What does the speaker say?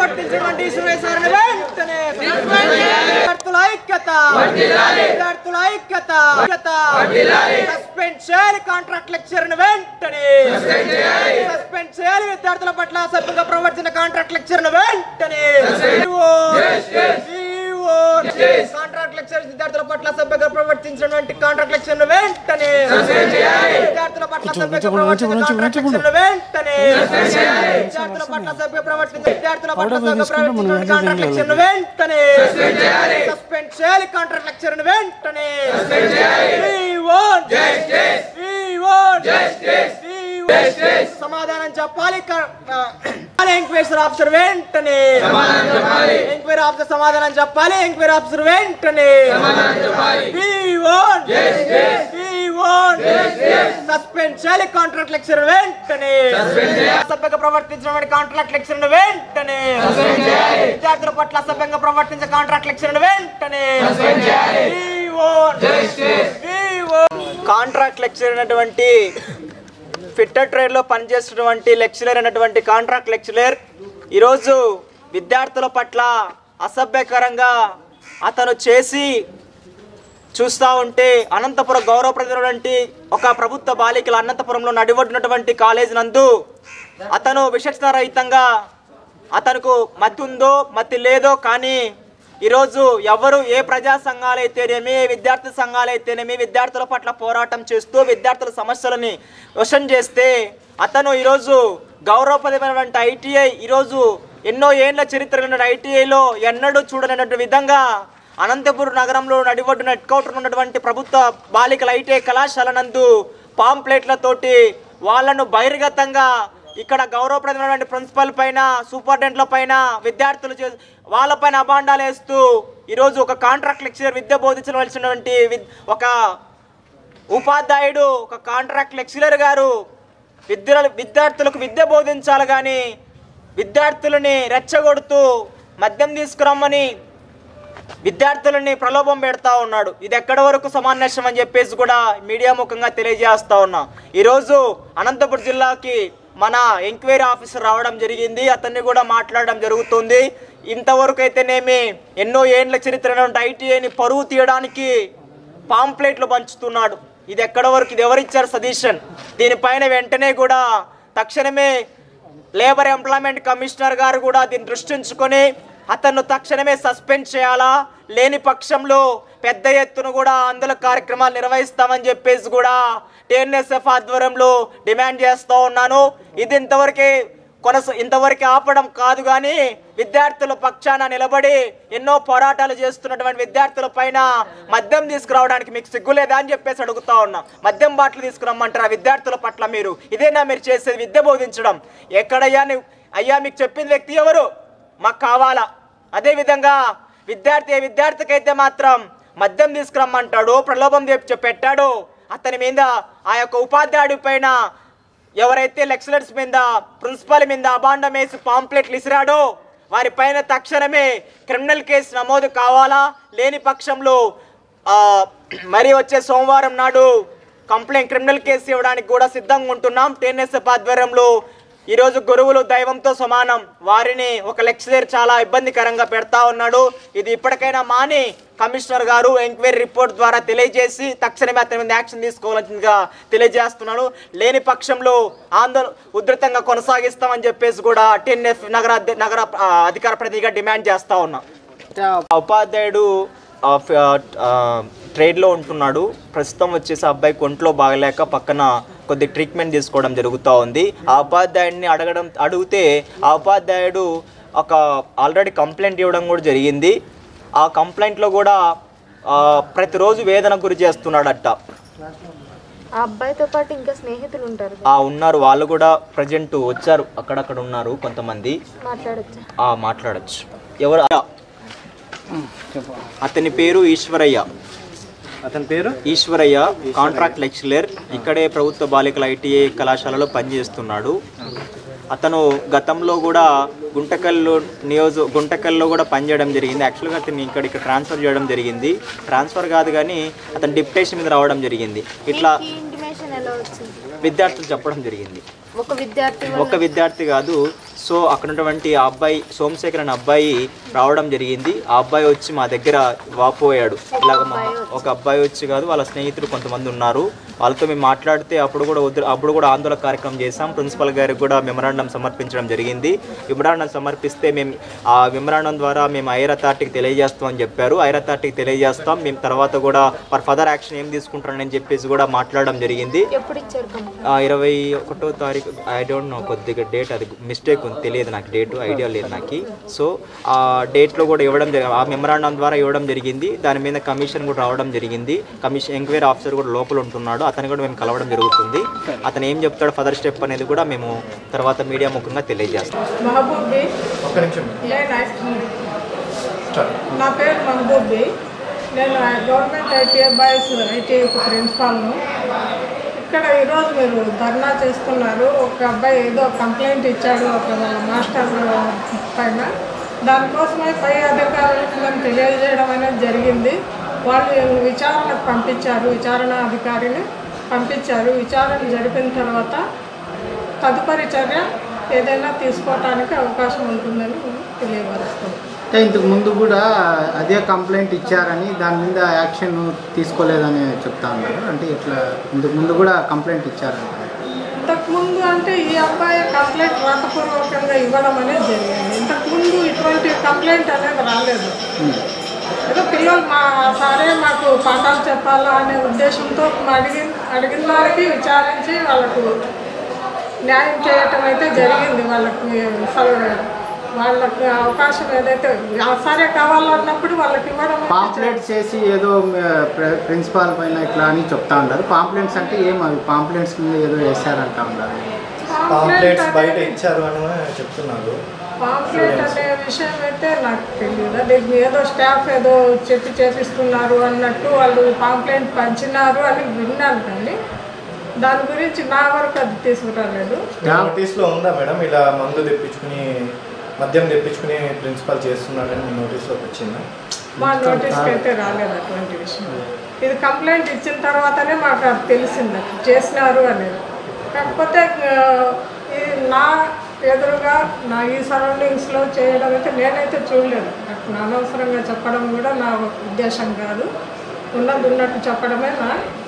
ప్రవర్తించినటువంటి ఈశ్వరేశ్వరుని వెంటనే విద్యార్థుల ఐక్యత విద్యార్థుల ఐక్యత ఐక్యత సస్పెండ్ చేయాలి కాంట్రాక్ట్ లెక్చర్ వెంటనే సస్పెండ్ చేయాలి విద్యార్థుల పట్ల సభ్యంగా ప్రవర్తించిన కాంట్రాక్ట్ లెక్చర్ వెంటనే కాంట్రాక్ట్ లెక్చర్ విద్యార్థుల పట్ల సభ్యంగా ప్రవర్తించినటువంటి కాంట్రాక్ట్ లెక్చర్ వెంటనే విద్యార్థుల పట్ల సభ్యంగా ప్రవర్తించిన కాంట్రాక్ట్ లెక్చర్ వెంటనే విద్యార్థుల పట్ల సభ్యంగా ప్రవర్తించిన విద్యార్థుల పట్ల సభ్యంగా ప్రవర్తించిన కాంట్రాక్ట్ లెక్చర్ వెంటనే సస్పెండ్ చేయాలి కాంట్రాక్ట్ లెక్చర్ వెంటనే We want justice. We want justice. We want justice. సమాధానం చెప్పాలి ఎంక్వైరీ ఆఫీసర్ వెంటనే ఎంక్వైరీ ఆఫీసర్ సమాధానం చెప్పాలి ఎంక్వైరీ ఆఫీసర్ వెంటనే We want justice. We want justice. Suspend చేయాలి కాంట్రాక్ట్ లెక్చర్ వెంటనే సభ్యంగా ప్రవర్తించిన కాంట్రాక్ట్ లెక్చర్ వెంటనే విద్యార్థుల పట్ల సభ్యంగా ప్రవర్తించే కాంట్రాక్ట్ లెక్చర్ వెంటనే We want We want contract lecture అయినటువంటి ఫిట్టర్ ట్రేడ్ లో పనిచేస్తున్నటువంటి లెక్చరర్ అయినటువంటి కాంట్రాక్ట్ లెక్చరర్ ఈరోజు విద్యార్థుల పట్ల అసభ్యకరంగా అతను చేసి చూస్తూ ఉంటే అనంతపురం గౌరవప్రదమైనటువంటి ఒక ప్రభుత్వ బాలికల అనంతపురంలో నడివడినటువంటి కాలేజ్ నందు అతను విచక్షణ రహితంగా అతనుకు మతి ఉందో మతి లేదో కానీ ఈరోజు ఎవరు ఏ ప్రజా సంఘాలైతేనేమి ఏ విద్యార్థి సంఘాలైతేనేమి విద్యార్థుల పట్ల పోరాటం చేస్తూ విద్యార్థుల సమస్యలని వశం చేస్తే అతను ఈరోజు గౌరవప్రదమైనటువంటి ఐటీఐ ఈరోజు ఎన్నో ఏండ్ల చరిత్ర కలిగిన ఐటీఐలో ఎన్నడూ చూడలేనటువంటి విధంగా అనంతపురం నగరంలో నడిబొడ్డున ఎట్కౌటర్ ఉన్నటువంటి ప్రభుత్వ బాలికల ఐటీఐ కళాశాల నందు పాంప్లెట్లతోటి వాళ్ళను బహిర్గతంగా ఇక్కడ గౌరవప్రదమైనటువంటి ప్రిన్సిపల్ పైన సూపరింటెండెంట్ల పైన విద్యార్థులు చే వాళ్ళపైన అభాండాలు వేస్తూ ఈరోజు ఒక కాంట్రాక్ట్ లెక్చరర్ విద్య బోధించవలసినటువంటి విద్- ఒక ఉపాధ్యాయుడు ఒక కాంట్రాక్ట్ లెక్చరర్ గారు విద్య విద్యార్థులకు విద్య బోధించాలి కానీ విద్యార్థులని రెచ్చగొడుతూ మద్యం తీసుకురమ్మని విద్యార్థులని ప్రలోభం పెడతా ఉన్నాడు ఇది ఎక్కడి వరకు సమాన్యాసం అని చెప్పేసి కూడా మీడియా ముఖంగా తెలియజేస్తా ఉన్నా ఈరోజు అనంతపురం జిల్లాకి మన ఎంక్వైరీ ఆఫీసర్ రావడం జరిగింది అతన్ని కూడా మాట్లాడడం జరుగుతుంది ఇంతవరకు అయితేనేమి ఎన్నో ఏండ్ల చరిత్ర ఐటీఐని పరువు తీయడానికి పాంప్లెట్లు పంచుతున్నాడు ఇది ఎక్కడ వరకు ఇది ఎవరిచ్చారు సజెషన్ దీనిపైన వెంటనే కూడా తక్షణమే లేబర్ ఎంప్లాయ్మెంట్ కమిషనర్ గారు కూడా దీన్ని దృష్టించుకొని అతను తక్షణమే సస్పెండ్ చేయాలా లేని పక్షంలో పెద్ద ఎత్తున కూడా అందులో కార్యక్రమాలు నిర్వహిస్తామని చెప్పేసి కూడా టీఎన్ఎస్ఎఫ్ ఆధ్వర్యంలో డిమాండ్ చేస్తూ ఉన్నాను ఇది ఇంతవరకే కొనస ఇంతవరకు ఆపడం కాదు కానీ విద్యార్థుల పక్షాన నిలబడి ఎన్నో పోరాటాలు చేస్తున్నటువంటి విద్యార్థుల పైన మద్యం తీసుకురావడానికి మీకు సిగ్గులేదా అని చెప్పేసి అడుగుతా ఉన్నా మద్యం బాటలు తీసుకురమ్మంటారా విద్యార్థుల పట్ల మీరు ఇదేనా మీరు చేసేది విద్య బోధించడం ఎక్కడయ్యా నువ్వు అయ్యా మీకు చెప్పిన వ్యక్తి ఎవరు మాకు కావాలా అదే విధంగా విద్యార్థి ఏ విద్యార్థికి అయితే మాత్రం మద్యం తీసుకురమ్మంటాడు ప్రలోభం చెప్పి పెట్టాడు అతని మీద ఆ యొక్క ఉపాధ్యాయుడి పైన ఎవరైతే లెక్చరర్స్ మీద ప్రిన్సిపల్ మీద అబాండం వేసి పాంప్లెట్లు ఇసిరాడో వారి పైన తక్షణమే క్రిమినల్ కేసు నమోదు కావాలా లేని పక్షంలో ఆ, మరి వచ్చే సోమవారం నాడు కంప్లైంట్ క్రిమినల్ కేసు ఇవ్వడానికి కూడా సిద్ధంగా ఉంటున్నాం టీఎన్ఎస్ఎఫ్ ఆధ్వర్యంలో ఈరోజు గురువులు దైవంతో సమానం వారిని ఒక లెక్చరర్ చాలా ఇబ్బందికరంగా పెడతా ఉన్నాడు ఇది ఇప్పటికైనా మాని కమిషనర్ గారు ఎంక్వైరీ రిపోర్ట్ ద్వారా తెలియజేసి తక్షణమే అతని మీద యాక్షన్ తీసుకోవాల్సిందిగా తెలియజేస్తున్నాడు లేని పక్షంలో ఆందోళన ఉధృతంగా కొనసాగిస్తామని చెప్పేసి కూడా టీఎన్ఎఫ్ నగర అధ్య- నగర ఆ, అధికార ప్రతినిధిగా డిమాండ్ చేస్తా ఉన్నాం ఆ ఉపాధ్యాయుడు ఆ, ఫ- ఆ, ట్రేడ్లో ఉంటున్నాడు ప్రస్తుతం వచ్చేసి ఆ అబ్బాయికి ఒంట్లో బాగలేక పక్కన కొద్ది ట్రీట్మెంట్ తీసుకోవడం జరుగుతూ ఉంది ఆ ఉపాధ్యాయుడిని అడగడం అడిగితే ఆ ఉపాధ్యాయుడు ఒక ఆల్రెడీ కంప్లైంట్ ఇవ్వడం కూడా జరిగింది ఆ కంప్లైంట్లో కూడా ఆ, ప్రతిరోజు వేదన గురి చేస్తున్నాడట ఆ అబ్బాయితో పాటు ఇంకా స్నేహితులు ఉంటారు ఆ ఉన్నారు వాళ్ళు కూడా ప్రజెంట్ వచ్చారు అక్కడక్కడ ఉన్నారు కొంతమంది మాట్లాడొచ్చా ఆ మాట్లాడచ్చు ఎవరు అతని పేరు ఈశ్వరయ్య అతని పేరు ఈశ్వరయ్య కాంట్రాక్ట్ లెక్చరర్ ఇక్కడే ప్రభుత్వ బాలికల ఐటీఐ కళాశాలలో పనిచేస్తున్నాడు అతను గతంలో కూడా గుంటకల్లో నియోజ గుంటకల్లో కూడా పనిచేయడం జరిగింది యాక్చువల్గా అతన్ని ఇక్కడికి ట్రాన్స్ఫర్ చేయడం జరిగింది ట్రాన్స్ఫర్ కాదు కానీ అతను డిప్యుటేషన్ మీద రావడం జరిగింది ఇట్లా ఈ ఇంటిమేషన్ ఎలా వచ్చింది విద్యార్థులు చెప్పడం జరిగింది ఒక విద్యార్థి ఒక విద్యార్థి కాదు సో అక్కడ ఉన్నటువంటి ఆ అబ్బాయి సోమశేఖర్ అనే అబ్బాయి రావడం జరిగింది ఆ అబ్బాయి వచ్చి మా దగ్గర వాపోయాడు ఇలాగ మా ఒక అబ్బాయి వచ్చి కాదు వాళ్ళ స్నేహితులు కొంతమంది ఉన్నారు వాళ్ళతో మేము మాట్లాడితే అప్పుడు కూడా వద్దు అప్పుడు కూడా ఆందోళన కార్యక్రమం చేశాం ప్రిన్సిపల్ గారికి కూడా మెమరాండం సమర్పించడం జరిగింది మెమరాండం సమర్పిస్తే మేము ఆ మెమరాండం ద్వారా మేము ఐర్ అథారిటీకి తెలియజేస్తామని చెప్పారు ఐర్ అథారిటీకి తెలియజేస్తాం మేము తర్వాత కూడా ఫర్ ఫర్దర్ యాక్షన్ ఏం తీసుకుంటారని చెప్పేసి కూడా మాట్లాడడం జరిగింది ఎప్పుడు ఇచ్చారు కంప్లైంట్ ఆ, ఇరవై ఒకటో తారీఖు ఐ డోంట్ నో కొద్దిగా డేట్ అది మిస్టేక్ ఉంది తెలియదు నాకు డేటు ఐడియా లేదు నాకు సో ఆ డేట్లో కూడా ఇవ్వడం జరిగింది ఆ మెమరాండం ద్వారా ఇవ్వడం జరిగింది దాని మీద కమిషన్ కూడా రావడం జరిగింది కమిషన్ ఎంక్వైరీ ఆఫీసర్ కూడా లోపల ఉంటున్నాడు అతను కూడా మేము కలవడం జరుగుతుంది అతను ఏం చెప్తాడో ఫర్దర్ స్టెప్ అనేది కూడా మేము తర్వాత మీడియా ముఖంగా తెలియజేస్తాం మహబూబ్ ఒక్క నిమిషం నా పేరు మహబూబ్ బి నేను గవర్నమెంట్ ఐటీఐ బాయ్స్ ఐటీఐ ప్రిన్సిపాల్ను ఇక్కడ ఈరోజు మీరు ధర్నా చేస్తున్నారు ఒక అబ్బాయి ఏదో కంప్లైంట్ ఇచ్చాడు ఒక వాళ్ళ మాస్టర్ పైన దానికోసమే పై అధికారులకు మేము తెలియజేయడం అనేది జరిగింది వాళ్ళు విచారణకు పంపించారు విచారణ అధికారిని పంపించారు విచారణ జరిపిన తర్వాత తదుపరి చర్య ఏదైనా తీసుకోవటానికి అవకాశం ఉంటుందని తెలియపరుస్తాం అంటే ఇంతకు ముందు కూడా అదే కంప్లైంట్ ఇచ్చారని దాని మీద యాక్షన్ తీసుకోలేదని చెప్తా ఉన్నారు అంటే ఇట్లా ఇంతకు ముందు కూడా కంప్లైంట్ ఇచ్చారంట ఇంతకుముందు అంటే ఈ అబ్బాయి కంప్లైంట్ వ్రాతపూర్వకంగా ఇవ్వడం అనేది జరిగింది ఇంతకుముందు ఇటువంటి కంప్లైంట్ అనేది రాలేదు ఏదో పిల్లలు మా సారే మాకు పాఠాలు చెప్పాలా అనే ఉద్దేశంతో అడిగిన అడిగిన వారికి విచారించి వాళ్ళకు న్యాయం చేయటం అయితే జరిగింది వాళ్ళకి అసలు వాళ్ళకి అవకాశం ఏదైతే ఆ సారే కావాలన్నప్పుడు వాళ్ళకి ఇవ్వడం అయితే పాంప్లెట్స్ చేసి ఏదో ప్ర- ప్రిన్సిపాల్ పైన ఇట్లా అని చెప్తా ఉన్నారు పాంప్లెట్స్ అంటే ఏం అవి పాంప్లెట్స్ మీద ఏదో వేశారంటా ఉన్నారు పాంప్లెట్స్ బయట ఇచ్చారు అని చెప్తున్నారు పాంప్లెట్ అనే విషయం అయితే నాకు తెలియదు అది ఏదో స్టాఫ్ ఏదో చెప్పి చేపిస్తున్నారు అన్నట్టు వాళ్ళు పాంప్లెట్ పంచినారు అని విన్నాను కానీ దాని గురించి నా వరకు అది తీసుకురాలేదు నోటీస్లో ఉందా మేడం ఇలా మందు తెప్పించుకుని మద్యం తెప్పించుకుని ప్రిన్సిపాల్ చేస్తున్నాడని మీ నోటీస్లోకి వచ్చిందా మా నోటీస్కి అయితే రాలేదు అటువంటి విషయం ఇది కంప్లైంట్ ఇచ్చిన తర్వాతనే మాకు అది తెలిసింది అది చేసినారు అనేది కాకపోతే ఆ, ఇది నా ఎదురుగా నా ఈ సరౌండింగ్స్లో చేయడం అయితే నేనైతే చూడలేదు నాకు అనవసరంగా చెప్పడం కూడా నా ఉద్దేశం కాదు ఉన్నది ఉన్నట్టు చెప్పడమే నా